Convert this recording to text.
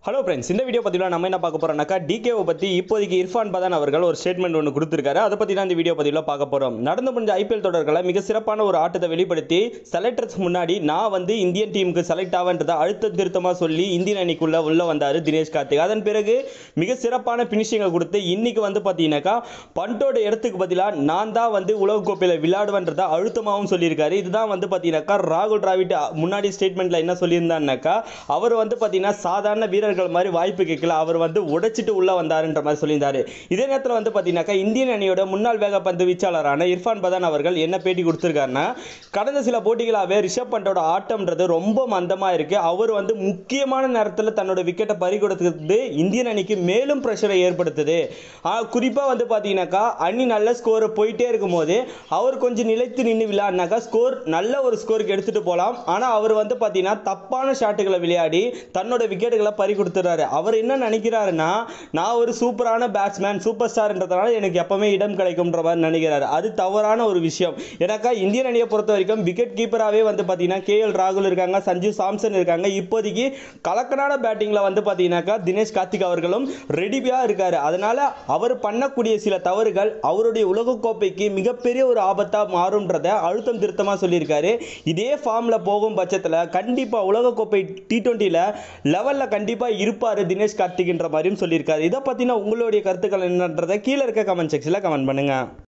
hello friends இந்த video பற்றிலாம் நம்ம என்ன பார்க்க போகிறோம்னாக்கா டிகேவை பற்றி இப்போதைக்கு இர்ஃபான் பதான் அவர்கள் ஒரு ஸ்டேட்மெண்ட் ஒன்று கொடுத்துருக்காரு அதை பற்றி தான் இந்த வீடியோ பதிவில் பார்க்க போகிறோம் நடந்து முடிஞ்ச ஐபிஎல் தொடர்களை மிக சிறப்பான ஒரு ஆட்டத்தை வெளிப்படுத்தி செலக்டர்ஸ் முன்னாடி நான் வந்து இந்தியன் டீமுக்கு செலக்ட் ஆவேன்றதை அழுத்த திருத்தமாக சொல்லி இந்தியன் அணிக்குள்ளே உள்ளே வந்தார் தினேஷ் கார்த்திக் அதன் பிறகு மிக சிறப்பான ஃபினிஷிங்கை கொடுத்து இன்னைக்கு வந்து பார்த்தீங்கன்னாக்கா பண்டோட இடத்துக்கு பதிலாக நான் தான் வந்து உலகக்கோப்பையில் விளையாடுவேன்றதை அழுத்தமாகவும் சொல்லியிருக்காரு இதுதான் வந்து பார்த்தீங்கன்னாக்கா ராகுல் டிராவிட் முன்னாடி ஸ்டேட்மெண்ட்டில் என்ன சொல்லியிருந்தாருனாக்கா அவர் வந்து பார்த்தீங்கன்னா சாதாரண வீரர்கள் மாதிரி வாய்ப்பு கேட்கல அவர் வந்து உடைச்சிட்டு உள்ள வந்தாருன்ற மாதிரி சொல்லியிருந்தாரு இதே நேரத்தில் வந்து பார்த்தீங்கன்னாக்கா இந்தியன் அணியோட முன்னாள் வேகப்பந்து வீச்சாளரான இர்ஃபான் பதான் அவர்கள் என்ன பேட்டி கொடுத்துருக்காருன்னா கடந்த சில போட்டிகளாகவே ரிஷப் பண்டோட ஆட்டம்ன்றது ரொம்ப மந்தமாக இருக்கு அவர் வந்து முக்கியமான நேரத்தில் தன்னோட விக்கெட்டை பறி கொடுத்தது இந்தியன் அணிக்கு மேலும் ப்ரெஷரை ஏற்படுத்துது குறிப்பாக வந்து பார்த்தீங்கன்னாக்கா அணி நல்ல ஸ்கோர் போயிட்டே இருக்கும்போது அவர் கொஞ்சம் நிலைத்து நின்று விளையாடினாக்கா ஸ்கோர் நல்ல ஒரு ஸ்கோருக்கு எடுத்துகிட்டு போகலாம் ஆனால் அவர் வந்து பார்த்தீங்கன்னா தப்பான ஷாட்டுகளை விளையாடி தன்னோட விக்கெட்டுகளை பறி கொடுத்துறாரு அவர் என்ன நினைக்கிறாருன்னா நான் ஒரு சூப்பரான பேட்ஸ்மேன் சூப்பர் ஸ்டார்ன்றதுனால எனக்கு எப்பவுமே இடம் கிடைக்கும்ன்ற மாதிரி நினைக்கிறாரு அது தவறான ஒரு விஷயம் எனக்கா இந்தியன் அணியை பொறுத்த வரைக்கும் விக்கெட் கீப்பராகவே வந்து பார்த்தீங்கன்னா கே எல் ராகுல் இருக்காங்க சஞ்சீவ் சாம்சன் இருக்காங்க இப்போதைக்கு கலக்கனான பேட்டிங்கில் வந்து பார்த்தீங்கன்னாக்கா தினேஷ் கார்த்திக் அவர்களும் ரெடியாக இருக்காரு அதனால அவர் பண்ணக்கூடிய சில தவறுகள் அவருடைய உலகக்கோப்பைக்கு மிகப்பெரிய ஒரு ஆபத்தாக மாறும்ன்றத அழுத்தம் திருத்தமாக சொல்லியிருக்காரு இதே ஃபார்மில் போகும் பட்சத்தில் கண்டிப்பாக உலகக்கோப்பை டி டுவெண்ட்டியில் லெவலில் கண்டிப்பாக இருப்பார் தினேஷ் கார்த்திக்ன்ற மாதிரியும் சொல்லியிருக்காரு இதை பற்றின உங்களுடைய கருத்துக்கள் என்னன்றதை கீழே இருக்க கமெண்ட் செக்ஷனில் கமெண்ட் பண்ணுங்கள்